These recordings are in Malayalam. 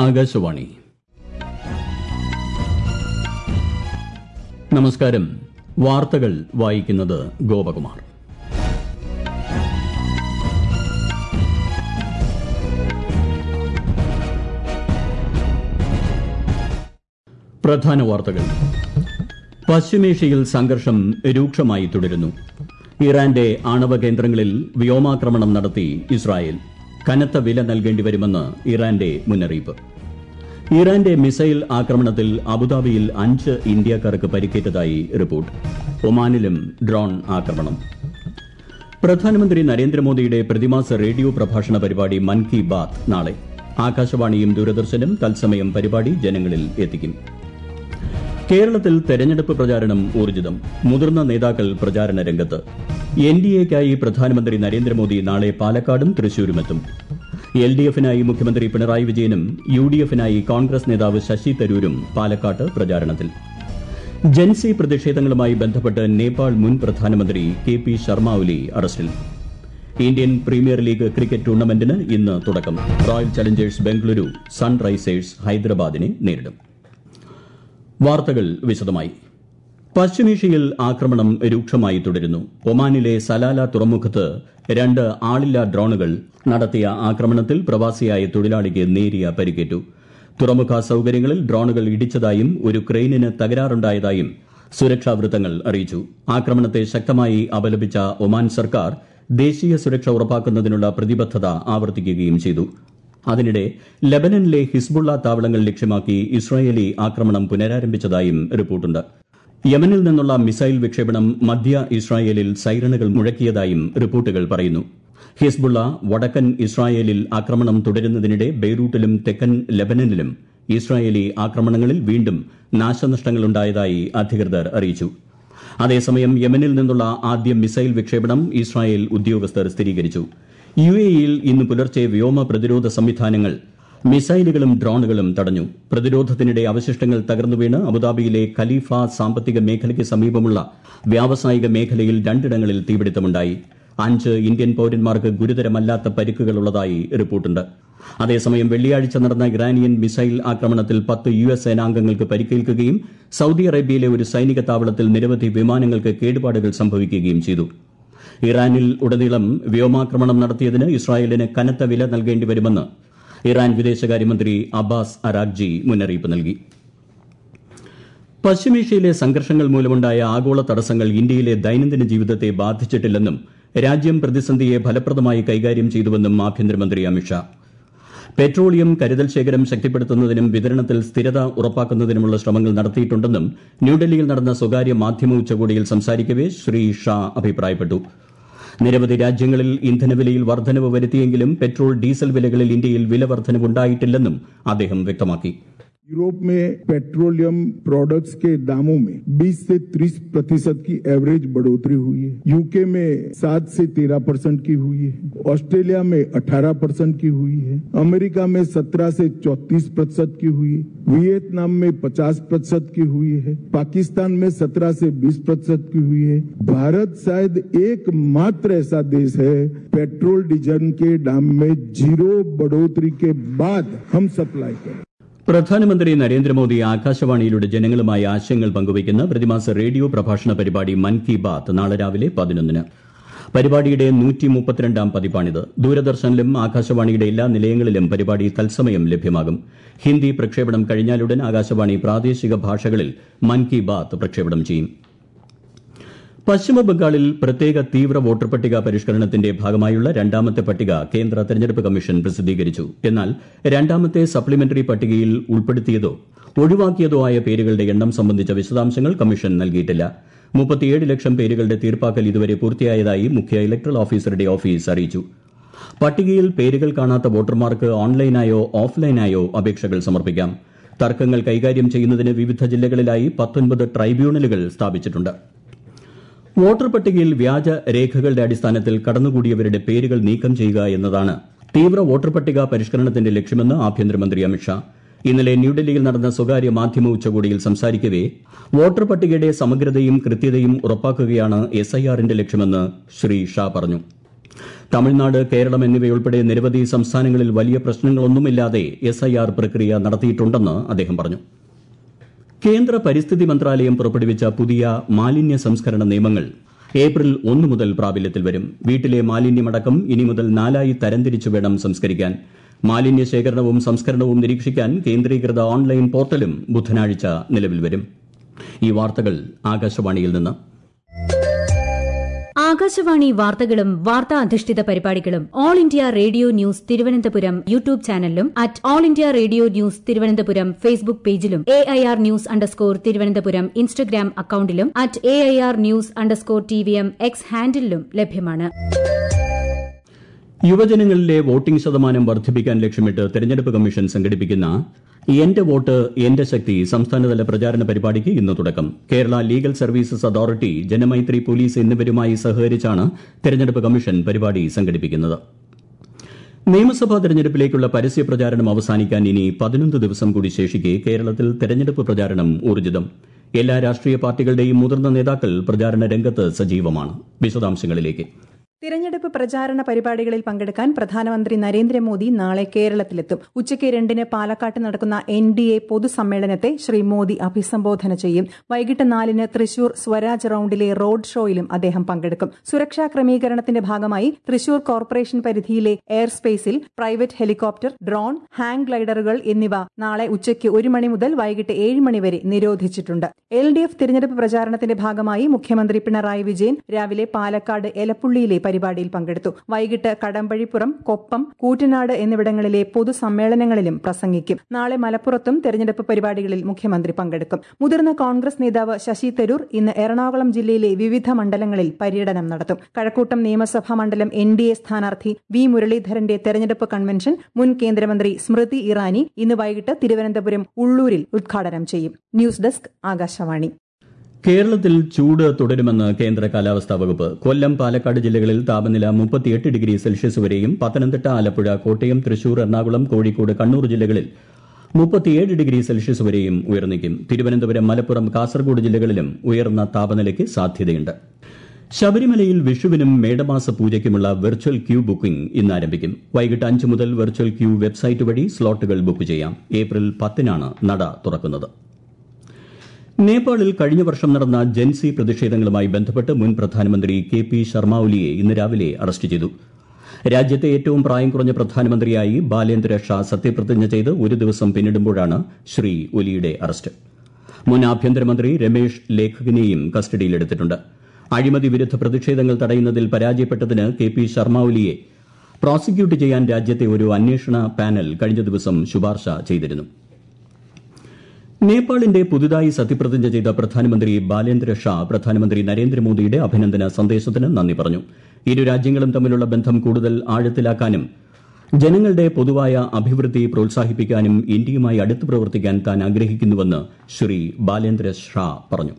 ആകാശവാണി നമസ്കാരം വാർത്തകൾ വായിക്കുന്നത് ഗോപകുമാർ പ്രധാന വാർത്തകൾ പശ്ചിമേഷ്യയിൽ സംഘർഷം രൂക്ഷമായി തുടരുന്നു ഇറാന്റെ ആണവ കേന്ദ്രങ്ങളിൽ വ്യോമാക്രമണം നടത്തി ഇസ്രായേൽ കനത്ത വില നൽകേണ്ടി വരുമെന്ന് ഇറാന്റെ മുന്നറിയിപ്പ് ഇറാന്റെ മിസൈൽ ആക്രമണത്തിൽ അബുദാബിയിൽ അഞ്ച് ഇന്ത്യക്കാർക്ക് പരിക്കേറ്റതായി റിപ്പോർട്ട് ഒമാനിലും ഡ്രോൺ ആക്രമണം പ്രധാനമന്ത്രി നരേന്ദ്രമോദിയുടെ പ്രതിമാസ റേഡിയോ പ്രഭാഷണ പരിപാടി മൻ കി ബാത് നാളെ ആകാശവാണിയും ദൂരദർശനും തത്സമയം പരിപാടി ജനങ്ങളിൽ എത്തിക്കും കേരളത്തിൽ തെരഞ്ഞെടുപ്പ് പ്രചാരണം ഊർജിതം മുതിർന്ന നേതാക്കൾ പ്രചാരണ രംഗത്ത് എൻ ഡി എക്കായി പ്രധാനമന്ത്രി നരേന്ദ്രമോദി നാളെ പാലക്കാടും തൃശൂരുമെത്തും എൽ ഡി എഫിനായി മുഖ്യമന്ത്രി പിണറായി വിജയനും യു ഡി എഫിനായി കോൺഗ്രസ് നേതാവ് ശശി തരൂരും പാലക്കാട്ട് പ്രചാരണത്തിൽ ജൻസി പ്രതിഷേധങ്ങളുമായി ബന്ധപ്പെട്ട് നേപ്പാൾ മുൻ പ്രധാനമന്ത്രി കെ പി ശർമ്മ ഒലി അറസ്റ്റിൽ ഇന്ത്യൻ പ്രീമിയർ ലീഗ് ക്രിക്കറ്റ് ടൂർണമെന്റിന് ഇന്ന് തുടക്കം റോയൽ ചലഞ്ചേഴ്സ് ബംഗളൂരു സൺറൈസേഴ്സ് ഹൈദരാബാദിനെ നേരിടും വാർത്തകൾ വിശദമായി പശ്ചിമേഷ്യയിൽ ആക്രമണം രൂക്ഷമായി തുടരുന്നു ഒമാനിലെ സലാല തുറമുഖത്ത് രണ്ട് ആളില്ലാ ഡ്രോണുകൾ നടത്തിയ ആക്രമണത്തിൽ പ്രവാസിയായ തൊഴിലാളിക്ക് നേരിയ പരിക്കേറ്റു തുറമുഖ സൌകര്യങ്ങളിൽ ഡ്രോണുകൾ ഇടിച്ചതായും ഒരു ക്രെയിനിന് തകരാറുണ്ടായതായും സുരക്ഷാ വൃത്തങ്ങൾ അറിയിച്ചു ആക്രമണത്തെ ശക്തമായി അപലപിച്ച ഒമാൻ സർക്കാർ ദേശീയ സുരക്ഷ ഉറപ്പാക്കുന്നതിനുള്ള പ്രതിബദ്ധത ആവർത്തിക്കുകയും ചെയ്തു അതിനിടെ ലബനനിലെ ഹിസ്ബുള്ള താവളങ്ങൾ ലക്ഷ്യമാക്കി ഇസ്രായേലി ആക്രമണം പുനരാരംഭിച്ചതായും റിപ്പോർട്ടുണ്ട് യമനിൽ നിന്നുള്ള മിസൈൽ വിക്ഷേപണം മധ്യ ഇസ്രായേലിൽ സൈറണുകൾ മുഴക്കിയതായും റിപ്പോർട്ടുകൾ പറയുന്നു ഹിസ്ബുള്ള വടക്കൻ ഇസ്രായേലിൽ ആക്രമണം തുടരുന്നതിനിടെ ബെയ്റൂട്ടിലും തെക്കൻ ലബനനിലും ഇസ്രായേലി ആക്രമണങ്ങളിൽ വീണ്ടും നാശനഷ്ടങ്ങളുണ്ടായതായി അധികൃതർ അറിയിച്ചു അതേസമയം യമനിൽ നിന്നുള്ള ആദ്യ മിസൈൽ വിക്ഷേപണം ഇസ്രായേൽ ഉദ്യോഗസ്ഥർ സ്ഥിരീകരിച്ചു യു എയിൽ ഇന്ന് പുലർച്ചെ വ്യോമ പ്രതിരോധ സംവിധാനങ്ങൾ മിസൈലുകളും ഡ്രോണുകളും തടഞ്ഞു പ്രതിരോധത്തിനിടെ അവശിഷ്ടങ്ങൾ തകർന്നു വീണ് അബുദാബിയിലെ ഖലീഫ സാമ്പത്തിക മേഖലയ്ക്ക് സമീപമുള്ള വ്യാവസായിക മേഖലയിൽ രണ്ടിടങ്ങളിൽ തീപിടുത്തമുണ്ടായി അഞ്ച് ഇന്ത്യൻ പൌരന്മാർക്ക് ഗുരുതരമല്ലാത്ത പരിക്കുകളുള്ളതായി റിപ്പോർട്ടുണ്ട് അതേസമയം വെള്ളിയാഴ്ച നടന്ന ഇറാനിയൻ മിസൈൽ ആക്രമണത്തിൽ പത്ത് യു എസ് സേനാംഗങ്ങൾക്ക് പരിക്കേൽക്കുകയും സൌദി അറേബ്യയിലെ ഒരു സൈനിക താവളത്തിൽ നിരവധി വിമാനങ്ങൾക്ക് കേടുപാടുകൾ സംഭവിക്കുകയും ചെയ്തു ഇറാനിൽ ഉടനീളം വ്യോമാക്രമണം നടത്തിയതിന് ഇസ്രായേലിന് കനത്ത വില നൽകേണ്ടി വരുമെന്ന് ഇറാൻ വിദേശകാര്യമന്ത്രി അബ്ബാസ് അരാഗ്ജി മുന്നറിയിപ്പ് നൽകി പശ്ചിമേഷ്യയിലെ സംഘർഷങ്ങൾ മൂലമുണ്ടായ ആഗോള തടസ്സങ്ങൾ ഇന്ത്യയിലെ ദൈനംദിന ജീവിതത്തെ ബാധിച്ചിട്ടില്ലെന്നും രാജ്യം പ്രതിസന്ധിയെ ഫലപ്രദമായി കൈകാര്യം ചെയ്തുവെന്നും ആഭ്യന്തരമന്ത്രി അമിത്ഷാ പെട്രോളിയം കരുതൽ ശേഖരം ശക്തിപ്പെടുത്തുന്നതിനും വിതരണത്തിൽ സ്ഥിരത ഉറപ്പാക്കുന്നതിനുമുള്ള ശ്രമങ്ങൾ നടത്തിയിട്ടുണ്ടെന്നും ന്യൂഡൽഹിയിൽ നടന്ന സ്വകാര്യ മാധ്യമ ഉച്ചകോടിയിൽ സംസാരിക്കവെ ശ്രീ ഷാ അഭിപ്രായപ്പെട്ടു നിരവധി രാജ്യങ്ങളിൽ ഇന്ധനവിലയിൽ വർധനവ് വരുത്തിയെങ്കിലും പെട്രോൾ ഡീസൽ വിലകളിൽ ഇന്ത്യയിൽ വില വർധനവുണ്ടായിട്ടില്ലെന്നും അദ്ദേഹം വ്യക്തമാക്കി यूरोप में पेट्रोलियम प्रोडक्ट्स के दामों में 20 से 30 प्रतिशत की एवरेज बढ़ोतरी हुई है यूके में 7 से 13 परसेंट की हुई है ऑस्ट्रेलिया में 18 परसेंट की हुई है अमेरिका में 17 से 34 प्रतिशत की हुई है वियतनाम में 50 प्रतिशत की हुई है पाकिस्तान में 17 से 20 प्रतिशत की हुई है भारत शायद एकमात्र ऐसा देश है पेट्रोल डीजल के दाम में जीरो बढ़ोतरी के बाद हम सप्लाई करें പ്രധാനമന്ത്രി നരേന്ദ്രമോദി ആകാശവാണിയിലൂടെ ജനങ്ങളുമായി ആശയങ്ങൾ പങ്കുവയ്ക്കുന്ന പ്രതിമാസ റേഡിയോ പ്രഭാഷണ പരിപാടി മൻ കി ബാത് നാളെ രാവിലെ പതിനൊന്നിന് പരിപാടിയുടെ നൂറ്റി മുപ്പത്തിരണ്ടാം പതിപ്പാണിത് ദൂരദർശനിലും ആകാശവാണിയുടെ എല്ലാ നിലയങ്ങളിലും പരിപാടി തത്സമയം ലഭ്യമാകും ഹിന്ദി പ്രക്ഷേപണം കഴിഞ്ഞാലുടൻ ആകാശവാണി പ്രാദേശിക ഭാഷകളിൽ മൻ കി ബാത് പ്രക്ഷേപണം ചെയ്യും പശ്ചിമബംഗാളിൽ പ്രത്യേക തീവ്ര വോട്ടർ പട്ടിക പരിഷ്കരണത്തിന്റെ ഭാഗമായുള്ള രണ്ടാമത്തെ പട്ടിക കേന്ദ്ര തെരഞ്ഞെടുപ്പ് കമ്മീഷൻ പ്രസിദ്ധീകരിച്ചു എന്നാൽ രണ്ടാമത്തെ സപ്ലിമെന്ററി പട്ടികയിൽ ഉൾപ്പെടുത്തിയതോ ഒഴിവാക്കിയതോ ആയ പേരുകളുടെ എണ്ണം സംബന്ധിച്ച വിശദാംശങ്ങൾ കമ്മീഷൻ നൽകിയിട്ടില്ല മുപ്പത്തിയേഴ് ലക്ഷം പേരുകളുടെ തീർപ്പാക്കൽ ഇതുവരെ പൂർത്തിയായതായി മുഖ്യ ഇലക്ടറൽ ഓഫീസറുടെ ഓഫീസ് അറിയിച്ചു പട്ടികയിൽ പേരുകൾ കാണാത്ത വോട്ടർമാർക്ക് ഓൺലൈനായോ ഓഫ്ലൈനായോ അപേക്ഷകൾ സമർപ്പിക്കാം തർക്കങ്ങൾ കൈകാര്യം ചെയ്യുന്നതിന് വിവിധ ജില്ലകളിലായി പത്തൊൻപത് ട്രൈബ്യൂണലുകൾ സ്ഥാപിച്ചിട്ടുണ്ട് വോട്ടർ പട്ടികയിൽ വ്യാജ രേഖകളുടെ അടിസ്ഥാനത്തിൽ കടന്നുകൂടിയവരുടെ പേരുകൾ നീക്കം ചെയ്യുക എന്നതാണ് തീവ്ര വോട്ടർ പട്ടിക പരിഷ്കരണത്തിന്റെ ലക്ഷ്യമെന്ന് ആഭ്യന്തരമന്ത്രി അമിത്ഷാ ഇന്നലെ ന്യൂഡൽഹിയിൽ നടന്ന സ്വകാര്യ മാധ്യമ ഉച്ചകോടിയിൽ സംസാരിക്കവെ വോട്ടർ പട്ടികയുടെ സമഗ്രതയും കൃത്യതയും ഉറപ്പാക്കുകയാണ് എസ് ഐ ആറിന്റെ ലക്ഷ്യമെന്ന് ശ്രീ ഷാ പറഞ്ഞു തമിഴ്നാട് കേരളം എന്നിവയുൾപ്പെടെ നിരവധി സംസ്ഥാനങ്ങളിൽ വലിയ പ്രശ്നങ്ങളൊന്നുമില്ലാതെ എസ്ഐആർ പ്രക്രിയ നടത്തിയിട്ടുണ്ടെന്ന് അദ്ദേഹം പറഞ്ഞു കേന്ദ്ര പരിസ്ഥിതി മന്ത്രാലയം പുറപ്പെടുവിച്ച പുതിയ മാലിന്യ സംസ്കരണ നിയമങ്ങൾ ഏപ്രിൽ ഒന്ന് മുതൽ പ്രാബല്യത്തിൽ വരും വീട്ടിലെ മാലിന്യമടക്കം ഇനി മുതൽ നാലായി തരംതിരിച്ചു വേണം സംസ്കരിക്കാൻ മാലിന്യ ശേഖരണവും സംസ്കരണവും നിരീക്ഷിക്കാൻ കേന്ദ്രീകൃത ഓൺലൈൻ പോർട്ടലും ബുധനാഴ്ച നിലവിൽ വരും ഈ വാർത്തകൾ ആകാശവാണിയിൽ നിന്ന് ആകാശവാണി വാർത്തകളും വാർത്താ അധിഷ്ഠിത പരിപാടികളും All India Radio news Thiruvananthapuram YouTube ചാനലിലും at All India Radio news Thiruvananthapuram Facebook പേജിലും A I R news underscore Thiruvananthapuram Instagram അക്കൌണ്ടിലും at A I R news underscore T V M X ഹാൻഡിലും ലഭ്യമാണ് യുവജനങ്ങളിലെ വോട്ടിംഗ് ശതമാനം വർദ്ധിപ്പിക്കാൻ ലക്ഷ്യമിട്ട് തെരഞ്ഞെടുപ്പ് കമ്മീഷൻ സംഘടിപ്പിക്കുന്ന എന്റെ വോട്ട് എന്റെ ശക്തി സംസ്ഥാനതല പ്രചാരണ പരിപാടിക്ക് ഇന്ന് തുടക്കം Kerala legal services authority Janamaithri police എന്നിവരുമായി സഹകരിച്ചാണ് തെരഞ്ഞെടുപ്പ് കമ്മീഷൻ പരിപാടി സംഘടിപ്പിക്കുന്നത് നിയമസഭാ തെരഞ്ഞെടുപ്പിലേക്കുള്ള പരസ്യ പ്രചാരണം അവസാനിക്കാൻ ഇനി പതിനൊന്ന് ദിവസം കൂടി ശേഷിക്കെ കേരളത്തിൽ തെരഞ്ഞെടുപ്പ് പ്രചാരണം ഊർജിതം എല്ലാ രാഷ്ട്രീയ പാർട്ടികളുടെയും മുതിർന്ന നേതാക്കൾ പ്രചാരണ രംഗത്ത് സജീവമാണ് വിശദാംശങ്ങളിലേക്ക് തിരഞ്ഞെടുപ്പ് പ്രചാരണ പരിപാടികളിൽ പങ്കെടുക്കാൻ പ്രധാനമന്ത്രി നരേന്ദ്രമോദി നാളെ കേരളത്തിലെത്തും ഉച്ചയ്ക്ക് രണ്ടിന് പാലക്കാട്ട് നടക്കുന്ന എൻ ഡി എ പൊതുസമ്മേളനത്തെ ശ്രീ മോദി അഭിസംബോധന ചെയ്യും വൈകിട്ട് നാലിന് തൃശൂർ സ്വരാജ് റൌണ്ടിലെ റോഡ് ഷോയിലും അദ്ദേഹം പങ്കെടുക്കും സുരക്ഷാ ക്രമീകരണത്തിന്റെ ഭാഗമായി തൃശൂർ കോർപ്പറേഷൻ പരിധിയിലെ എയർ സ്പേസിൽ പ്രൈവറ്റ് ഹെലികോപ്റ്റർ ഡ്രോൺ ഹാങ് ഗ്ലൈഡറുകൾ എന്നിവ നാളെ ഉച്ചയ്ക്ക് ഒരു മണി മുതൽ വൈകിട്ട് ഏഴ് മണി വരെ നിരോധിച്ചിട്ടുണ്ട് എൽ ഡി എഫ് തിരഞ്ഞെടുപ്പ് പ്രചാരണത്തിന്റെ ഭാഗമായി മുഖ്യമന്ത്രി പിണറായി വിജയൻ രാവിലെ പാലക്കാട് എലപ്പുള്ളിയിലെ പരിപാടിയിൽ പങ്കെടുത്തു വൈകിട്ട് കടമ്പഴിപ്പുറം കൊപ്പം കൂറ്റനാട് എന്നിവിടങ്ങളിലെ പൊതുസമ്മേളനങ്ങളിലും പ്രസംഗിക്കും നാളെ മലപ്പുറത്തും തെരഞ്ഞെടുപ്പ് പരിപാടികളിൽ മുഖ്യമന്ത്രി പങ്കെടുക്കും മുതിർന്ന കോൺഗ്രസ് നേതാവ് ശശി തരൂർ ഇന്ന് എറണാകുളം ജില്ലയിലെ വിവിധ മണ്ഡലങ്ങളിൽ പര്യടനം നടത്തും കഴക്കൂട്ടം നിയമസഭാ മണ്ഡലം എൻ ഡി എ സ്ഥാനാർത്ഥി വി മുരളീധരന്റെ തെരഞ്ഞെടുപ്പ് കൺവെൻഷൻ മുൻ കേന്ദ്രമന്ത്രി സ്മൃതി ഇറാനി ഇന്ന് വൈകിട്ട് തിരുവനന്തപുരം ഉള്ളൂരിൽ ഉദ്ഘാടനം ചെയ്യും ന്യൂസ് ഡെസ്ക് ആകാശവാണി കേരളത്തിൽ ചൂട് തുടരുമെന്ന് കേന്ദ്ര കാലാവസ്ഥാ വകുപ്പ് കൊല്ലം പാലക്കാട് ജില്ലകളിൽ താപനില മുപ്പത്തിയെട്ട് ഡിഗ്രി സെൽഷ്യസ് വരെയും പത്തനംതിട്ട ആലപ്പുഴ കോട്ടയം തൃശൂർ എറണാകുളം കോഴിക്കോട് കണ്ണൂർ ജില്ലകളിൽ മുപ്പത്തിയേഴ് ഡിഗ്രി സെൽഷ്യസ് വരെയും ഉയർന്നിക്കും തിരുവനന്തപുരം മലപ്പുറം കാസർഗോഡ് ജില്ലകളിലും ഉയർന്ന താപനിലയ്ക്ക് സാധ്യതയുണ്ട് ശബരിമലയിൽ വിഷുവിനും മേടമാസ പൂജയ്ക്കുമുള്ള വെർച്വൽ ക്യൂ ബുക്കിംഗ് ഇന്ന് ആരംഭിക്കും വൈകിട്ട് അഞ്ച് മുതൽ വെർച്വൽ ക്യൂ വെബ്സൈറ്റ് വഴി സ്ലോട്ടുകൾ ബുക്ക് ചെയ്യാം ഏപ്രിൽ പത്തിനാണ് നട തുറക്കുന്നത് നേപ്പാളിൽ കഴിഞ്ഞ വർഷം നടന്ന ജൻസി പ്രതിഷേധങ്ങളുമായി ബന്ധപ്പെട്ട് മുൻ പ്രധാനമന്ത്രി കെ പി ശർമ്മ ഒലിയെ ഇന്ന് രാവിലെ അറസ്റ്റ് ചെയ്തു രാജ്യത്തെ ഏറ്റവും പ്രായം കുറഞ്ഞ പ്രധാനമന്ത്രിയായി ബാലേന്ദ്ര ഷാ സത്യപ്രതിജ്ഞ ചെയ്ത് ഒരു ദിവസം പിന്നിടുമ്പോഴാണ് ശ്രീ ഒലിയുടെ അറസ്റ്റ് മുൻ ആഭ്യന്തരമന്ത്രി രമേഷ് ലേഖകിനെയും കസ്റ്റഡിയിലെടുത്തിട്ടുണ്ട് അഴിമതി വിരുദ്ധ പ്രതിഷേധങ്ങൾ തടയുന്നതിൽ പരാജയപ്പെട്ടതിന് കെ പി ശർമ്മ ഒലിയെ പ്രോസിക്യൂട്ട് ചെയ്യാൻ രാജ്യത്തെ ഒരു അന്വേഷണ പാനൽ കഴിഞ്ഞ ദിവസം ശുപാർശ ചെയ്തിരുന്നു നേപ്പാളിന്റെ പുതുതായി സത്യപ്രതിജ്ഞ ചെയ്ത പ്രധാനമന്ത്രി ബാലേന്ദ്ര ഷാ പ്രധാനമന്ത്രി നരേന്ദ്രമോദിയുടെ അഭിനന്ദന സന്ദേശത്തിന് നന്ദി പറഞ്ഞു ഇരു രാജ്യങ്ങളും തമ്മിലുള്ള ബന്ധം കൂടുതൽ ആഴത്തിലാക്കാനും ജനങ്ങളുടെ പൊതുവായ അഭിവൃദ്ധി പ്രോത്സാഹിപ്പിക്കാനും ഇന്ത്യയുമായി അടുത്ത് പ്രവർത്തിക്കാൻ താൻ ആഗ്രഹിക്കുന്നുവെന്ന് ശ്രീ ബാലേന്ദ്ര ഷാ പറഞ്ഞു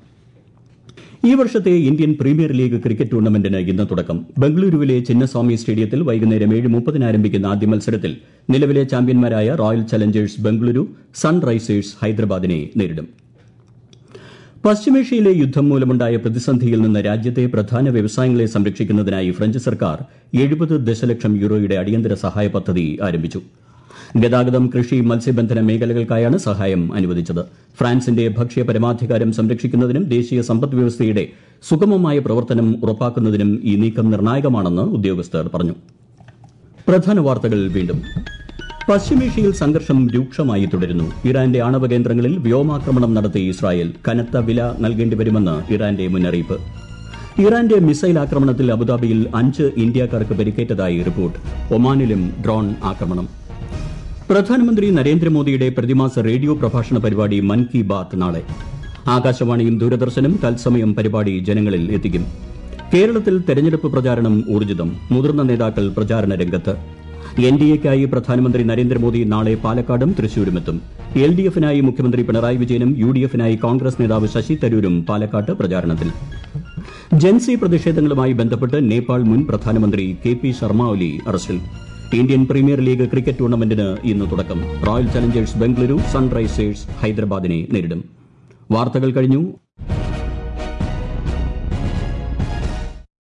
ഈ വർഷത്തെ ഇന്ത്യൻ പ്രീമിയർ ലീഗ് ക്രിക്കറ്റ് ടൂർണമെന്റിന് ഇന്ന് തുടക്കം ബംഗളൂരുവിലെ ചിന്നസ്വാമി സ്റ്റേഡിയത്തിൽ വൈകുന്നേരം ഏഴ് മുപ്പതിന് ആരംഭിക്കുന്ന ആദ്യ മത്സരത്തിൽ നിലവിലെ ചാമ്പ്യന്മാരായ റോയൽ ചലഞ്ചേഴ്സ് ബംഗളൂരു സൺറൈസേഴ്സ് ഹൈദരാബാദിനെ നേരിടും പശ്ചിമേഷ്യയിലെ യുദ്ധം മൂലമുണ്ടായ പ്രതിസന്ധിയിൽ നിന്ന് രാജ്യത്തെ പ്രധാന വ്യവസായങ്ങളെ സംരക്ഷിക്കുന്നതിനായി ഫ്രഞ്ച് സർക്കാർ എഴുപത് ദശലക്ഷം യൂറോയുടെ അടിയന്തര സഹായ പദ്ധതി ആരംഭിച്ചു ഗതാഗതം കൃഷി മത്സ്യബന്ധന മേഖലകൾക്കായാണ് സഹായം അനുവദിച്ചത് ഫ്രാൻസിന്റെ ഭക്ഷ്യ പരമാധികാരം സംരക്ഷിക്കുന്നതിനും ദേശീയ സമ്പദ് വ്യവസ്ഥയുടെ സുഗമമായ പ്രവർത്തനം ഉറപ്പാക്കുന്നതിനും ഈ നീക്കം നിർണായകമാണെന്ന് ഉദ്യോഗസ്ഥർ പറഞ്ഞു പ്രധാന വാർത്തകൾ വീണ്ടും പശ്ചിമേഷ്യയിൽ സംഘർഷം രൂക്ഷമായി തുടരുന്നു ഇറാന്റെ ആണവ കേന്ദ്രങ്ങളിൽ വ്യോമാക്രമണം നടത്തി ഇസ്രായേൽ കനത്ത വില നൽകേണ്ടി വരുമെന്ന് ഇറാന്റെ മുന്നറിയിപ്പ് ഇറാന്റെ മിസൈൽ ആക്രമണത്തിൽ അബുദാബിയിൽ അഞ്ച് ഇന്ത്യക്കാർക്ക് പരിക്കേറ്റതായി റിപ്പോർട്ട് ഒമാനിലും ഡ്രോൺ ആക്രമണം പ്രധാനമന്ത്രി നരേന്ദ്രമോദിയുടെ പ്രതിമാസ റേഡിയോ പ്രഭാഷണ പരിപാടി മൻ കി ബാത്ത് നാളെ ആകാശവാണിയും ദൂരദർശനും തത്സമയം പരിപാടി ജനങ്ങളിൽ എത്തിക്കും കേരളത്തിൽ തെരഞ്ഞെടുപ്പ് പ്രചാരണം ഊർജിതം മുതിർന്ന നേതാക്കൾ പ്രചാരണ രംഗത്ത് എൻ ഡി എക്കായി പ്രധാനമന്ത്രി നരേന്ദ്രമോദി നാളെ പാലക്കാടും തൃശൂരുമെത്തും എൽ ഡി എഫിനായി മുഖ്യമന്ത്രി പിണറായി വിജയനും യു ഡി എഫിനായി കോൺഗ്രസ് നേതാവ് ശശി തരൂരും പാലക്കാട്ട് പ്രചാരണത്തിൽ ജൻസി പ്രതിഷേധങ്ങളുമായി ബന്ധപ്പെട്ട് നേപ്പാൾ മുൻ പ്രധാനമന്ത്രി കെ പി ശർമ്മ ഒലി അറസ്റ്റിൽ ഇന്ത്യൻ പ്രീമിയർ ലീഗ് ക്രിക്കറ്റ് ടൂർണമെന്റിന് ഇന്ന് തുടക്കം റോയൽ ചലഞ്ചേഴ്സ് ബംഗളൂരു സൺറൈസേഴ്സ് ഹൈദരാബാദിനെ നേരിടും വാർത്തകൾ കഴിഞ്ഞു